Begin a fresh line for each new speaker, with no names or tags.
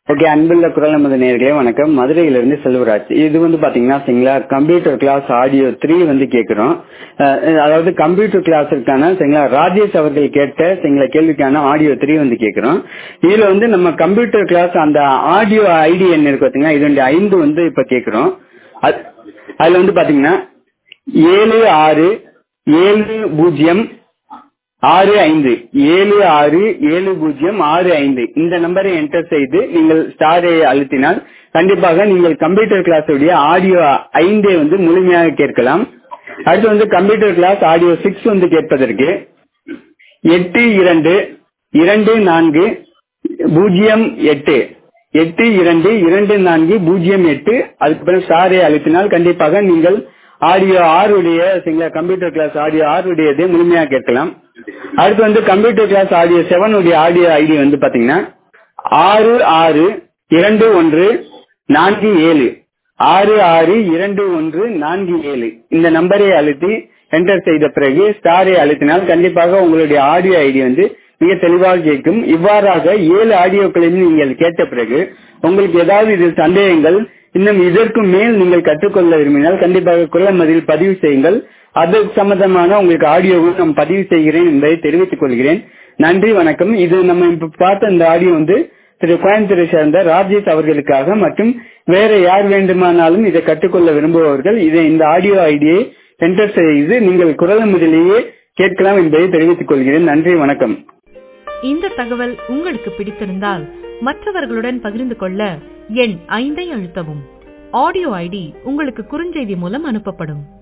okay அன்புள்ள குரல் நமது நேர்களே வணக்கம் மதுரையிலிருந்து செல்வராஜ் இது வந்து பாத்தீங்கன்னா சரிங்களா கம்ப்யூட்டர் கிளாஸ் ஆடியோ த்ரீ வந்து கேட்கிறோம் அஹ், அதாவது கம்ப்யூட்டர் கிளாஸுக்கான சரிங்களா ராஜேஷ் அவர்கள் கேட்ட சரிங்களா கேள்விக்கான ஆடியோ த்ரீ வந்து கேட்கிறோம் இதுல வந்து நம்ம கம்ப்யூட்டர் கிளாஸ் அந்த ஆடியோ ஐடி என்ன இருக்கு பாத்தீங்கன்னா இதனுடைய ஐந்து வந்து இப்ப கேட்கிறோம் அது- அதுல வந்து பாத்தீங்கன்னா ஏழு ஆறு ஏழு பூஜ்ஜியம் ஆறு ஐந்து ஏழு ஆறு ஏழு பூஜ்ஜியம் ஆறு ஐந்து இந்த நம்பரை என்டர் செய்து நீங்கள் ஸ்டாரை அழுத்தினால் கண்டிப்பாக நீங்கள் கம்ப்யூட்டர் கிளாஸ் உடைய ஆடியோ ஐந்தை வந்து முழுமையாக கேட்கலாம் அடுத்து வந்து கம்ப்யூட்டர் கிளாஸ் ஆடியோ சிக்ஸ் வந்து கேட்பதற்கு எட்டு இரண்டு இரண்டு நான்கு பூஜ்ஜியம் எட்டு எட்டு இரண்டு இரண்டு நான்கு பூஜ்ஜியம் எட்டு அதுக்கு பிறகு ஸ்டாரை அழுத்தினால் கண்டிப்பாக நீங்கள் ஆடியோ ஆறுடைய சிங்கள கம்ப்யூட்டர் கிளாஸ் ஆடியோ ஆறுடையதை முழுமையாக கேட்கலாம் அடுத்து வந்து கம்ப்யூட்டர் கிளாஸ் ஆடியோ செவன் உடைய ஆடியோ ஐடி வந்து பாத்தீங்கன்னா ஆறு ஆறு இரண்டு ஒன்று நான்கு ஏழு ஆறு ஆறு இரண்டு ஒன்று நான்கு ஏழு இந்த நம்பரை அழுத்தி என்டர் செய்த பிறகு ஸ்டாரை அழுத்தினால் கண்டிப்பாக உங்களுடைய ஆடியோ ஐடி வந்து மிக தெளிவாக கேட்கும் இவ்வாறாக ஏழு ஆடியோக்களையும் நீங்கள் கேட்ட பிறகு உங்களுக்கு ஏதாவது இதில் சந்தேகங்கள் இன்னும் இதற்கு மேல் நீங்கள் கற்றுக்கொள்ள விரும்பினால் கண்டிப்பாக குரல் மதில் பதிவு செய்யுங்கள் அது சம்பந்தமான உங்களுக்கு ஆடியோவும் நான் பதிவு செய்கிறேன் என்பதை தெரிவித்துக் கொள்கிறேன் நன்றி வணக்கம் இது நம்ம இப்ப பார்த்த இந்த ஆடியோ வந்து திரு கோயம்புத்தூரை சேர்ந்த ராஜேஷ் அவர்களுக்காக மற்றும் வேற யார் வேண்டுமானாலும் இதை கற்றுக்கொள்ள விரும்புபவர்கள் இதை இந்த ஆடியோ ஐடியை என்டர் செய்து நீங்கள் குரல் முதலேயே கேட்கலாம் என்பதை தெரிவித்துக் கொள்கிறேன் நன்றி வணக்கம்
இந்த தகவல் உங்களுக்கு பிடித்திருந்தால் மற்றவர்களுடன் பகிர்ந்து கொள்ள எண் ஐந்தை அழுத்தவும் ஆடியோ ஐடி உங்களுக்கு குறுஞ்செய்தி மூலம் அனுப்பப்படும்